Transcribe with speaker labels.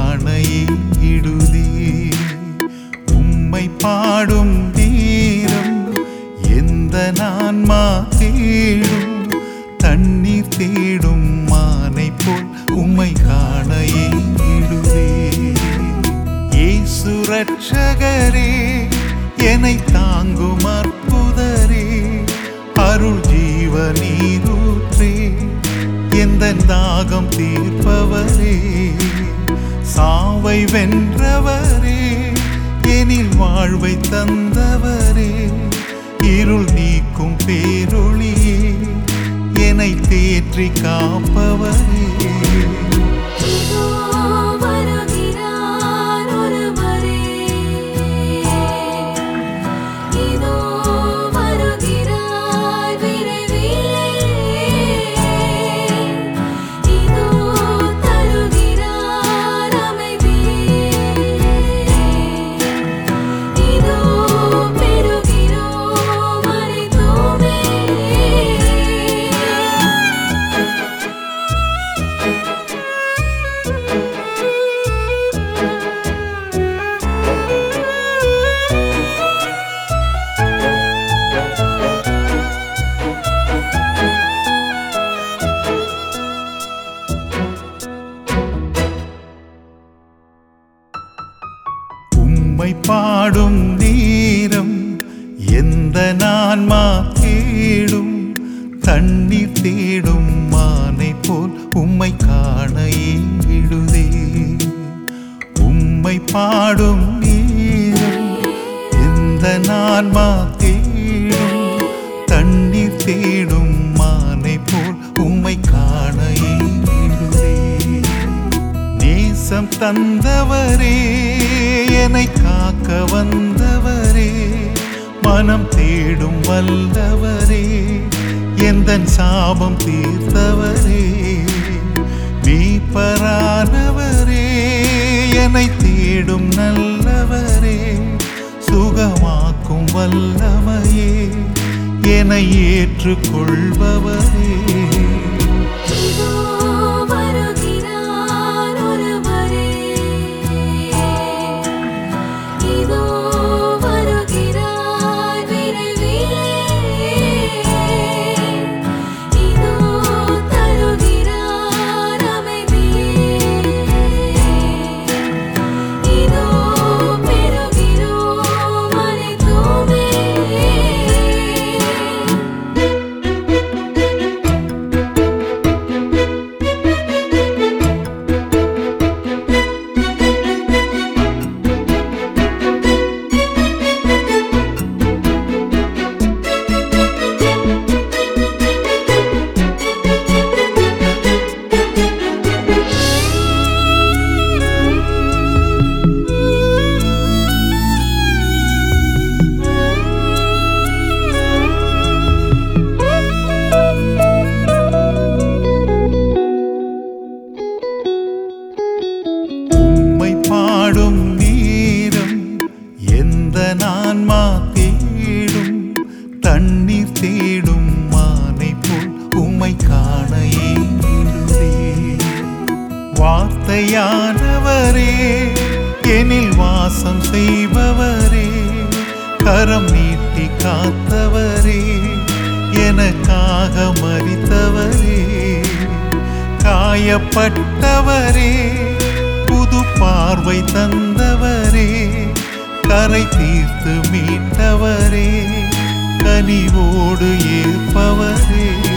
Speaker 1: காண இடுதே உம்மை பாடும் நேரம் எந்த நான்மா தேடும் தண்ணீர் தேடும் மானை போல் உம்மை காண இடுதே இயேசு ரட்சகரே என்னை தாங்கும் அற்புதரே அருள் ஜீவ நீரூற்றே எந்த தாகம் தீர்ப்பவரே சாவை வென்றவரே எனில் வாழ்வை தந்தவரே இருள் நீக்கும் பேரொளியே என்னை தேற்றி காப்பவரே
Speaker 2: இதோ வருகிறார் ஒருவரே இதோ வருகிறார் விரைவிலே இதோ தருகிறார் அமைதியே இதோ பெறுகிறோம் அனைத்துமே
Speaker 1: உம்மை பாடும் நேரம் எந்த நான்மா தேடும் தண்ணீர் தேடும் மானை போல் உம்மை காண ஏங்கிடுதே உம்மை பாடும் நேரம் எந்த நான்மா தேடும் தண்ணீர் தேடும் மானை போல் உம்மை காண ஏங்கிடுதே நேசம் தந்தவரே என்னை காக்க வந்தவரே மனம் தேடும் வல்லவரே எந்த சாபம் தீர்த்தவரே மீட்பரானவரே என்னை தேடும் நல்லவரே சுகமாக்கும் வல்லமையே என்னை ஏற்றுக்கொள்பவரே
Speaker 2: இதோ வருகிறார் ஒருவரே இதோ வருகிறார் விரைவிலே இதோ தருகிறார் அமைதியே இதோ பெறுகிறோம் அனைத்துமே
Speaker 1: உம்மை பாடும் நேரம் எந்த நான்மா தேடும் தண்ணீர் தேடும் மானை போல் உம்மை காண ஏங்கிடுதே வார்த்தையானவரே எனில் வாசம் செய்பவரே கரம் நீட்டி காத்தவரே எனக்காக மறித்தவரே காயப்பட்டவரே புது பார்வை தந்தவரே கரை தீர்த்து மீட்டவரே கனிவோடு ஏற்பவரே